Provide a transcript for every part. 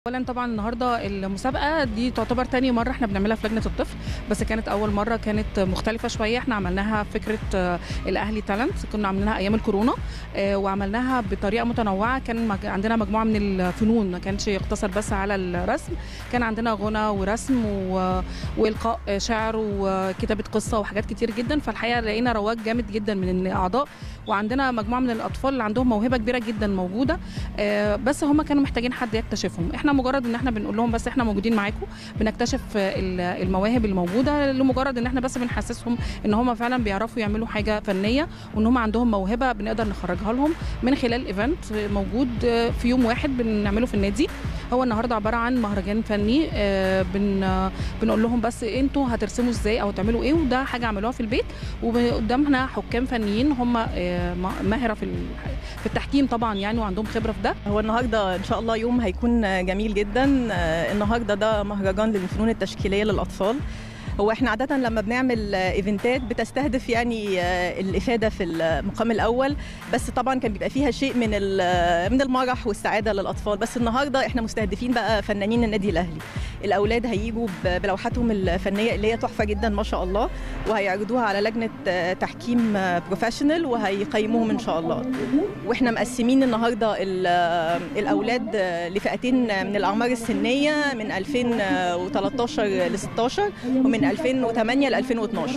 اولا طبعا النهارده المسابقه دي تعتبر تاني مره احنا بنعملها في لجنه الطفل بس كانت اول مره كانت مختلفه شويه احنا عملناها فكره آه، الاهلي تالنت كنا عاملينها ايام الكورونا آه، وعملناها بطريقه متنوعه كان مج- عندنا مجموعه من الفنون ما كانش يقتصر بس على الرسم كان عندنا غنى ورسم و- والقاء شعر وكتابه قصه وحاجات كتير جدا فالحقيقه لقينا رواج جامد جدا من الاعضاء وعندنا مجموعه من الاطفال اللي عندهم موهبه كبيره جدا موجوده آه، بس هم كانوا محتاجين حد يكتشفهم احنا مجرد ان احنا بنقول لهم بس احنا موجودين معاكم بنكتشف آه، ال- المواهب الموجوده لمجرد ان احنا بس بنحسسهم ان هم فعلا بيعرفوا يعملوا حاجه فنيه وان هم عندهم موهبه بنقدر نخرجها لهم من خلال ايفنت موجود آه، في يوم واحد بنعمله في النادي هو النهارده عباره عن مهرجان فني آه، بن آه، بنقول لهم بس انتوا هترسموا ازاي او هتعملوا ايه وده حاجه عملوها في البيت وقدامنا حكام فنيين هم آه، ماهره في ال- في التحكيم طبعا يعني وعندهم خبره في ده هو النهارده ان شاء الله يوم هيكون جميل جدا آه، النهارده ده مهرجان للفنون التشكيليه للاطفال هو احنا عاده لما بنعمل آه، ايفنتات بتستهدف يعني آه، الافاده في المقام الاول بس طبعا كان بيبقى فيها شيء من ال- من المرح والسعاده للاطفال بس النهارده احنا مستهدفين بقى فنانين النادي الاهلي الاولاد هيجوا ب- بلوحاتهم الفنيه اللي هي تحفه جدا ما شاء الله وهيعرضوها على لجنه آه، تحكيم بروفيشنال وهيقيموهم ان شاء الله واحنا مقسمين النهارده ال- الاولاد لفئتين من الاعمار السنيه من 2013 ل 16 ومن 2008 ل 2012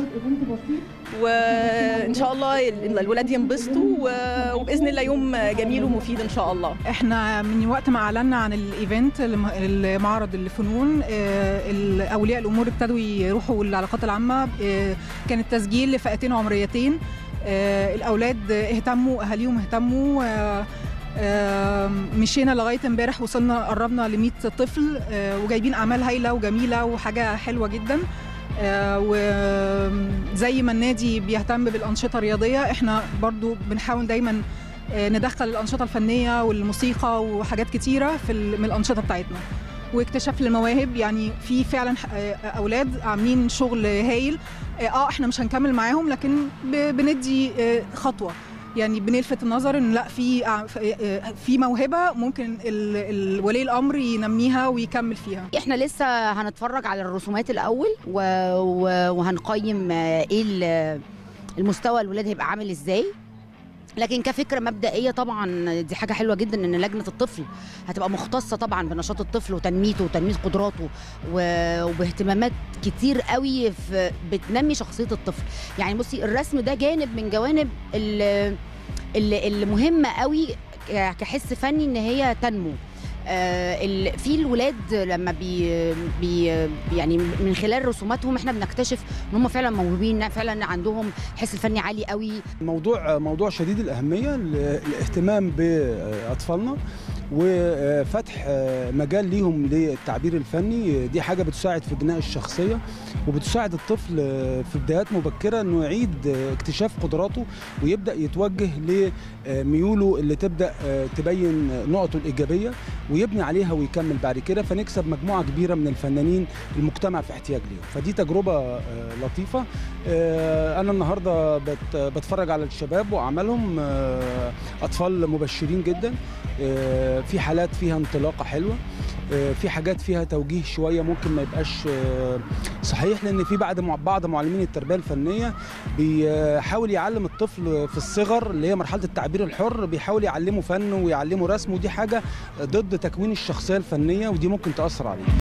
وان شاء الله ال- الولاد ينبسطوا و- وباذن الله يوم جميل ومفيد ان شاء الله احنا من وقت ما اعلنا عن الايفنت الم- المعرض الفنون آه، ال- اولياء الامور ابتدوا يروحوا العلاقات العامه آه، كان التسجيل لفئتين عمريتين آه، الاولاد اهتموا اهاليهم اهتموا آه، آه، مشينا لغايه امبارح وصلنا قربنا ل 100 طفل آه، وجايبين اعمال هايله وجميله وحاجه حلوه جدا آه، وزي ما النادي بيهتم بالانشطه الرياضيه احنا برضو بنحاول دايما آه، ندخل الانشطه الفنيه والموسيقى وحاجات كتيره في ال- من الانشطه بتاعتنا واكتشاف للمواهب يعني في فعلا آه، اولاد عاملين شغل هايل اه آه، احنا مش هنكمل معاهم لكن ب- بندي آه، خطوه يعني بنلفت النظر ان لا في آه، آه، في موهبه ممكن ال- ال- ولي الامر ينميها ويكمل فيها احنا لسه هنتفرج على الرسومات الاول و... و... وهنقيم آه، ايه ال- المستوى الولاد هيبقى عامل ازاي لكن كفكره مبدئيه طبعا دي حاجه حلوه جدا ان لجنه الطفل هتبقى مختصه طبعا بنشاط الطفل وتنميته وتنميه قدراته و- وباهتمامات كتير قوي في بتنمي شخصيه الطفل يعني بصي الرسم ده جانب من جوانب ال- ال- المهمه قوي ك- كحس فني ان هي تنمو آه، ال- في الولاد لما بي بي يعني من خلال رسوماتهم احنا بنكتشف ان هم فعلا موهوبين فعلا عندهم حس الفني عالي قوي موضوع موضوع شديد الأهمية الاهتمام بأطفالنا وفتح مجال ليهم للتعبير الفني دي حاجة بتساعد في بناء الشخصية وبتساعد الطفل في بدايات مبكرة انه يعيد اكتشاف قدراته ويبدأ يتوجه لميوله اللي تبدأ تبين نقطه الإيجابية ويبني عليها ويكمل بعد كده فنكسب مجموعة كبيرة من الفنانين المجتمع في احتياج ليهم فدي تجربة لطيفة آه، انا النهارده بت- بتفرج على الشباب واعمالهم آه، اطفال مبشرين جدا آه، في حالات فيها انطلاقه حلوه آه، في حاجات فيها توجيه شويه ممكن ما يبقاش آه، صحيح لان في بعض مع- بعض معلمين التربيه الفنيه بيحاول يعلم الطفل في الصغر اللي هي مرحله التعبير الحر بيحاول يعلمه فن ويعلمه رسم ودي حاجه ضد تكوين الشخصيه الفنيه ودي ممكن تاثر عليه